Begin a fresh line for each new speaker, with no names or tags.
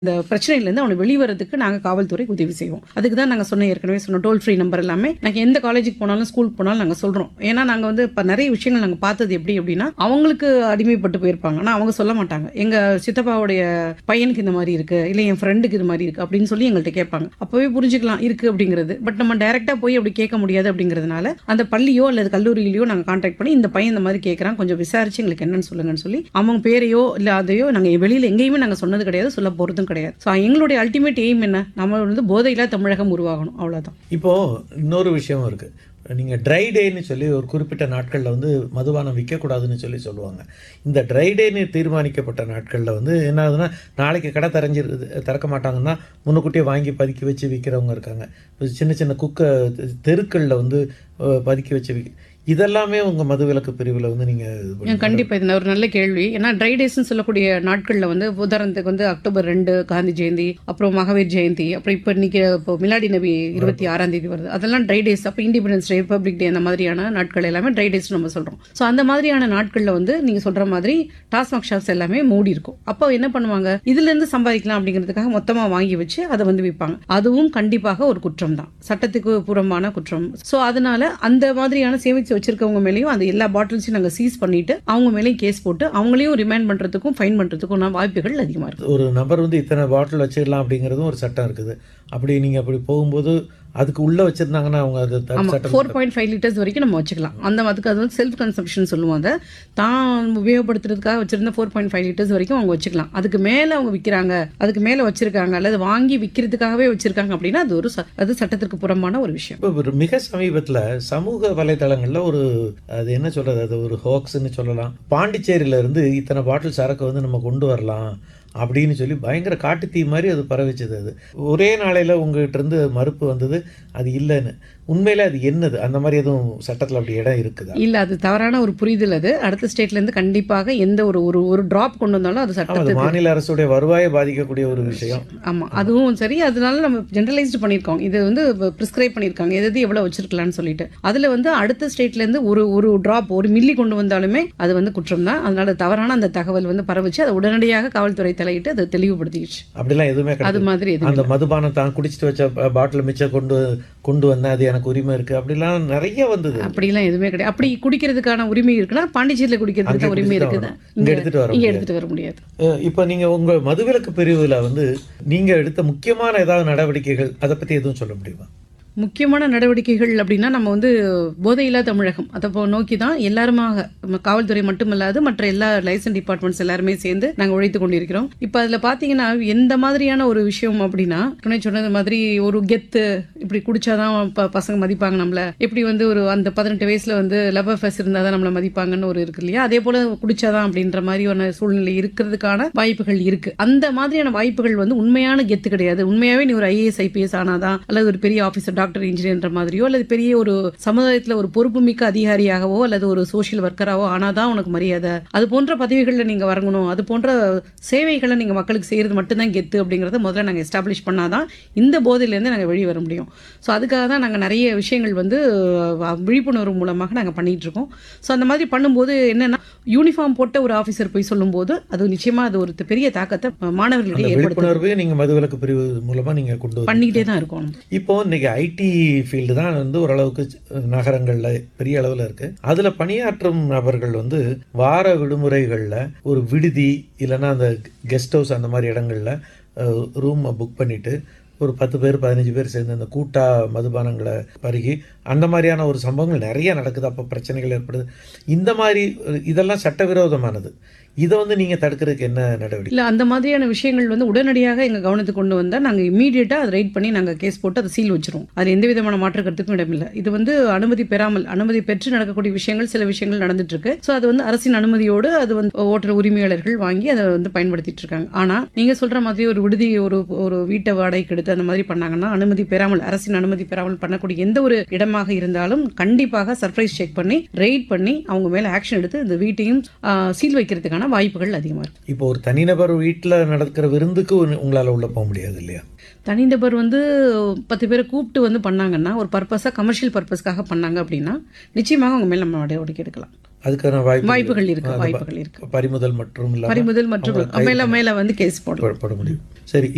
இந்த பிரச்சனையிலேருந்து அவனை வெளிவரதுக்கு நாங்கள் காவல்துறைக்கு உதவி செய்வோம் அதுக்கு தான் நாங்கள் சொன்ன ஏற்கனவே சொன்னோம் டோல் ஃப்ரீ நம்பர் எல்லாமே நாங்கள் எந்த காலேஜுக்கு போனாலும் ஸ்கூலுக்கு போனாலும் நாங்கள் சொல்கிறோம் ஏன்னா நாங்கள் வந்து இப்போ நிறைய விஷயங்கள் நாங்கள் பார்த்தது எப்படி அப்படின்னா அவங்களுக்கு அடிமைப்பட்டு போயிருப்பாங்க ஆனால் அவங்க சொல்ல மாட்டாங்க எங்கள் சித்தப்பாவுடைய பையனுக்கு இந்த மாதிரி இருக்குது இல்லை என் ஃப்ரெண்டுக்கு இது மாதிரி இருக்குது அப்படின்னு சொல்லி எங்கள்கிட்ட கேட்பாங்க அப்போவே புரிஞ்சுக்கலாம் இருக்குது அப்படிங்கிறது பட் நம்ம டைரெக்டாக போய் அப்படி கேட்க முடியாது அப்படிங்கிறதுனால அந்த பள்ளியோ அல்லது கல்லூரியிலையோ நாங்கள் கான்டாக்ட் பண்ணி இந்த பையன் இந்த மாதிரி கேட்குறான் கொஞ்சம் விசாரிச்சு எங்களுக்கு என்னன்னு சொல்லுங்கன்னு சொல்லி அவங்க பேரையோ இல்லை அதையோ நாங்கள் வெளியில் எங்கேயுமே நாங்கள் சொன்னது கிடையாது சொல்ல போகிறதும் கிடையாது ஸோ எங்களுடைய அல்டிமேட் எய்ம் என்ன நம்ம வந்து போதையில்லா தமிழகம் உருவாகணும் அவ்வளோதான்
இப்போ இன்னொரு விஷயமும் இருக்கு நீங்க ட்ரை டேன்னு சொல்லி ஒரு குறிப்பிட்ட நாட்களில் வந்து மதுபானம் விற்கக்கூடாதுன்னு சொல்லி சொல்லுவாங்க இந்த ட்ரை டேன்னு தீர்மானிக்கப்பட்ட நாட்களில் வந்து என்ன ஆகுதுன்னா நாளைக்கு கடை திறஞ்சி திறக்க மாட்டாங்கன்னா முன்னுக்கூட்டியே வாங்கி பதுக்கி வச்சு விற்கிறவங்க இருக்காங்க இப்ப சின்ன சின்ன குக்க தெருக்களில் வந்து அஹ், பதுக்கி வச்சு விக் இதெல்லாமே உங்கள் மதுவிலக்கு பிரிவில் வந்து நீங்கள்
ஏன் கண்டிப்பா இது ஒரு நல்ல கேள்வி ஏன்னா ட்ரை டேஸ்னு சொல்லக்கூடிய நாட்கள்ல வந்து உதாரணத்துக்கு வந்து அக்டோபர் ரெண்டு காந்தி ஜெயந்தி அப்புறம் மகாவீர் ஜெயந்தி அப்புறம் இப்போ இன்னைக்கு இப்போ மிலாடி நபி இருபத்தி ஆறாம் தேதி வருது அதெல்லாம் ட்ரை டேஸ் அப்போ இண்டிபெண்டன்ஸ் டே ரிப்பப்ளிக் டே அந்த மாதிரியான நாட்கள் எல்லாமே ட்ரை டேஸ் நம்ம சொல்றோம் ஸோ அந்த மாதிரியான நாட்கள்ல வந்து நீங்க சொல்ற மாதிரி டாஸ்மாக் ஷாப்ஸ் எல்லாமே மூடி இருக்கும் அப்போ என்ன பண்ணுவாங்க இதுல இருந்து சம்பாதிக்கலாம் அப்படிங்கிறதுக்காக மொத்தமா வாங்கி வச்சு அதை வந்து விற்பாங்க அதுவும் கண்டிப்பாக ஒரு குற்றம் தான் சட்டத்துக்கு புறம்பான குற்றம் ஸோ அதனால அந்த மாதிரியான சேமிச்சு வச்சிருக்கவங்க மேலேயும் அந்த எல்லா பாட்டில்ஸையும் நாங்கள் சீஸ் பண்ணிட்டு அவங்க மேலேயும் கேஸ் போட்டு அவங்களையும் ரிமைண்ட் பண்றதுக்கும் ஃபைன் பண்றதுக்கும் வாய்ப்புகள் அதிகமா இருக்கு
ஒரு நபர் வந்து இத்தனை பாட்டில் வச்சிடலாம் அப்படிங்கிறதும் ஒரு சட்டம் இருக்குது அப்படி நீங்கள் அப்படி போகும்போது அதுக்கு உள்ளே வச்சுருந்தாங்கன்னா அவங்க அது த-
ஆமா
சட்டம்
ஃபோர் பாயிண்ட் ஃபைவ் லிட்டர்ஸ் வரைக்கும் நம்ம வச்சுக்கலாம் அந்த அதுக்கு அது வந்து செல்ஃப் கன்சம்ஷன் சொல்லுவோம் அதை தான் உபயோகப்படுத்துறதுக்காக வச்சிருந்த ஃபோர் பாயிண்ட் ஃபைவ் லிட்டர்ஸ் வரைக்கும் அவங்க வச்சுக்கலாம் அதுக்கு மேலே அவங்க விற்கிறாங்க அதுக்கு மேலே வச்சிருக்காங்க அல்லது வாங்கி விற்கிறதுக்காகவே வச்சிருக்காங்க அப்படின்னா அது ஒரு ச- அது சட்டத்திற்கு புறம்பான ஒரு விஷயம்
இப்போ ஒரு மிக சமீபத்தில் சமூக வலைதளங்களில் ஒரு அது என்ன சொல்கிறது அது ஒரு ஹோக்ஸ்ன்னு சொல்லலாம் பாண்டிச்சேரியில இருந்து இத்தனை பாட்டில் சரக்கு வந்து நம்ம கொண்டு வரலாம் அப்படின்னு சொல்லி பயங்கர காட்டுத்தீ மாதிரி அது பரவிச்சது அது ஒரே நாளையில் உங்ககிட்ட இருந்து மறுப்பு வந்தது அது இல்லைன்னு உண்மையில அது என்னது அந்த மாதிரி எதுவும் சட்டத்தில் அப்படி இடம் இருக்குதா
இல்ல அது தவறான ஒரு புரிதல் அது அடுத்த ஸ்டேட்ல இருந்து கண்டிப்பாக எந்த ஒரு ஒரு ஒரு டிராப் கொண்டு வந்தாலும் அது
ஆமா, அது
சட்டத்துக்கு
மாநில அரசுடைய வருவாயை பாதிக்கக்கூடிய ஒரு விஷயம்
ஆமா அதுவும் சரி அதனால நம்ம ஜென்ரலைஸ்டு பண்ணியிருக்கோம் இது வந்து ப்ரிஸ்கிரைப் பண்ணியிருக்காங்க எது எது எவ்வளவு வச்சிருக்கலாம்னு சொல்லிட்டு அதுல வந்து அடுத்த ஸ்டேட்ல இருந்து ஒரு ஒரு டிராப் ஒரு மில்லி கொண்டு வந்தாலுமே அது வந்து குற்றம் தான் அதனால தவறான அந்த தகவல் வந்து பரவுச்சு அதை உடனடியாக காவல்துறை தலையிட்டு அதை தெளிவுபடுத்திடுச்சு
அப்படிலாம் எதுவுமே
அது
கிடையாது
மாதிரி எதுவும்
அந்த மதுபானம் தான் குடிச்சிட்டு வச்ச பாட்டில் மிச்சம் கொண்டு கொண்டு வந்தேன் அது எனக்கு உரிமை இருக்கு அப்படிலாம் நிறைய வந்தது
அப்படிலாம் எதுவுமே கிடையாது அப்படி குடிக்கிறதுக்கான உரிமை இருக்குன்னா பாண்டிச்சேரியில குடிக்கிறதுக்கு தான் உரிமை
குடிச்சிட்டு
இருக்குது
தான் இங்க எடுத்துட்டு வர
இங்க
முடியாது.
எடுத்துட்டு வர முடியாது
அஹ் இப்போ நீங்க உங்க மதுவிலக்கு பிரிவுல வந்து நீங்க எடுத்த முக்கியமான ஏதாவது நடவடிக்கைகள் அதை பத்தி எதுவும் சொல்ல முடியுமா
முக்கியமான நடவடிக்கைகள் அப்படின்னா நம்ம வந்து போதையில்லா தமிழகம் அதை போ நோக்கி தான் எல்லாருமாக நம்ம காவல்துறை மட்டுமல்லாது மற்ற எல்லா லைசன்ஸ் டிபார்ட்மெண்ட்ஸ் எல்லாருமே சேர்ந்து நாங்கள் உழைத்து கொண்டிருக்கிறோம் இப்போ அதில் பார்த்தீங்கன்னா எந்த மாதிரியான ஒரு விஷயம் அப்படின்னா துணை சொன்னது மாதிரி ஒரு கெத்து இப்படி குடிச்சாதான் ப பசங்க மதிப்பாங்க நம்மள எப்படி வந்து ஒரு அந்த பதினெட்டு வயசுல வந்து லவ் அஃபேர்ஸ் இருந்தால் தான் நம்மளை மதிப்பாங்கன்னு ஒரு இருக்கு இல்லையா அதே போல குடிச்சாதான் அப்படின்ற மாதிரியான சூழ்நிலை இருக்கிறதுக்கான வாய்ப்புகள் இருக்கு அந்த மாதிரியான வாய்ப்புகள் வந்து உண்மையான கெத்து கிடையாது உண்மையாவே நீ ஒரு ஐஏஎஸ் ஐபிஎஸ் ஆனாதான் அல்லது ஒரு பெரிய ஆஃபீஸர் டாக்டர் இன்ஜினியர்ன்ற மாதிரியோ அல்லது பெரிய ஒரு சமுதாயத்துல ஒரு பொறுப்புமிக்க அதிகாரியாகவோ அல்லது ஒரு சோஷியல் ஒர்க்கராகவோ ஆனாதான் உனக்கு மரியாதை அது போன்ற பதவிகளில் நீங்க வரணும் அது போன்ற சேவைகளை நீங்க மக்களுக்கு செய்யறது மட்டும்தான் கெத்து அப்படிங்கறத முதல்ல நாங்க எஸ்டாப்ளிஷ் பண்ணாதான் இந்த போதையிலேருந்து நாங்க வெளியே வர முடியும் ஸோ அதுக்காக தான் நாங்க நிறைய விஷயங்கள் வந்து அஹ், விழிப்புணர்வு மூலமாக நாங்க பண்ணிட்டு இருக்கோம் ஸோ அந்த மாதிரி பண்ணும்போது என்னன்னா யூனிஃபார்ம் போட்ட ஒரு ஆஃபீஸர் போய் சொல்லும்போது அது நிச்சயமா அது ஒரு பெரிய தாக்கத்தை
அந்த
மாணவர்களிடையே ஏற்படுத்தும்
விழிப்புணர்வு நீங்க மதுவிலக்கு பிரிவு மூலமா நீங்க கொண்டு வந்து
பண்ணிக்கிட்டே தான் இருக்கோம் நம்ம.
இப்போ இன்னைக்கு ஐடி ஃபீல்டு தான் வந்து ஓரளவுக்கு நகரங்கள்ல பெரிய அளவில் இருக்கு அதுல பணியாற்றும் நபர்கள் வந்து வார விடுமுறைகள்ல ஒரு விடுதி இல்லைன்னா அந்த கெஸ்ட் ஹவுஸ் அந்த மாதிரி இடங்கள்ல ரூம் புக் பண்ணிட்டு ஒரு பத்து பேர் பதினஞ்சு பேர் சேர்ந்து அந்த கூட்டா மதுபானங்களை பருகி அந்த மாதிரியான ஒரு சம்பவங்கள் நிறைய நடக்குது அப்போ பிரச்சனைகள் ஏற்படுது இந்த மாதிரி அஹ், இதெல்லாம் சட்டவிரோதமானது இதை வந்து நீங்க தடுக்கிறதுக்கு என்ன நடவடிக்கை
இல்ல அந்த மாதிரியான விஷயங்கள் வந்து உடனடியாக எங்க கவனத்துக்கு கொண்டு வந்தா நாங்க இமீடியட்டா அதை ரைட் பண்ணி நாங்க கேஸ் போட்டு அதை சீல் வச்சிருவோம் அது எந்த விதமான மாற்று கருத்துக்கும் இடமில்லை இது வந்து அனுமதி பெறாமல் அனுமதி பெற்று நடக்கக்கூடிய விஷயங்கள் சில விஷயங்கள் நடந்துட்டு இருக்கு ஸோ அது வந்து அரசின் அனுமதியோடு அது வந்து ஓட்டுற உரிமையாளர்கள் வாங்கி அதை வந்து பயன்படுத்திட்டு இருக்காங்க ஆனா நீங்க சொல்ற மாதிரி ஒரு விடுதி ஒரு ஒரு வீட்டை வாடகைக்கு எடுத்து அந்த மாதிரி பண்ணாங்கன்னா அனுமதி பெறாமல் அரசின் அனுமதி பெறாமல் பண்ணக்கூடிய எந்த ஒரு இடமாக இருந்தாலும் கண்டிப்பாக சர்ப்ரைஸ் செக் பண்ணி ரெய்ட் பண்ணி அவங்க மேல ஆக்ஷன் எடுத்து இந்த வீட்டையும் சீல் வைக்கிறதுக்கான வாய்ப்புகள் அதிகமா இருக்கு
இப்போ ஒரு தனிநபர் வீட்டில் நடக்கிற விருந்துக்கு உங்க- உங்களால உள்ள போக முடியாது இல்லையா
தனிநபர் வந்து பத்து பேரை கூப்பிட்டு வந்து பண்ணாங்கன்னா ஒரு பர்பஸாக கமர்ஷியல் பர்பஸ்க்காக பண்ணாங்க அப்படின்னா நிச்சயமாக அவங்க மேல நம்ம நடவடிக்கை எடுக்கலாம்
அதுக்கான வாய்ப்பு
வாய்ப்புகள் இருக்கு வாய்ப்புகள் இருக்கு
பறிமுதல் மற்றும் இல்லாம
பறிமுதல் மற்றும்
அவங்களை கைது
மேல மேல வந்து கேஸ் போடலாம்
போட முடியும் சரி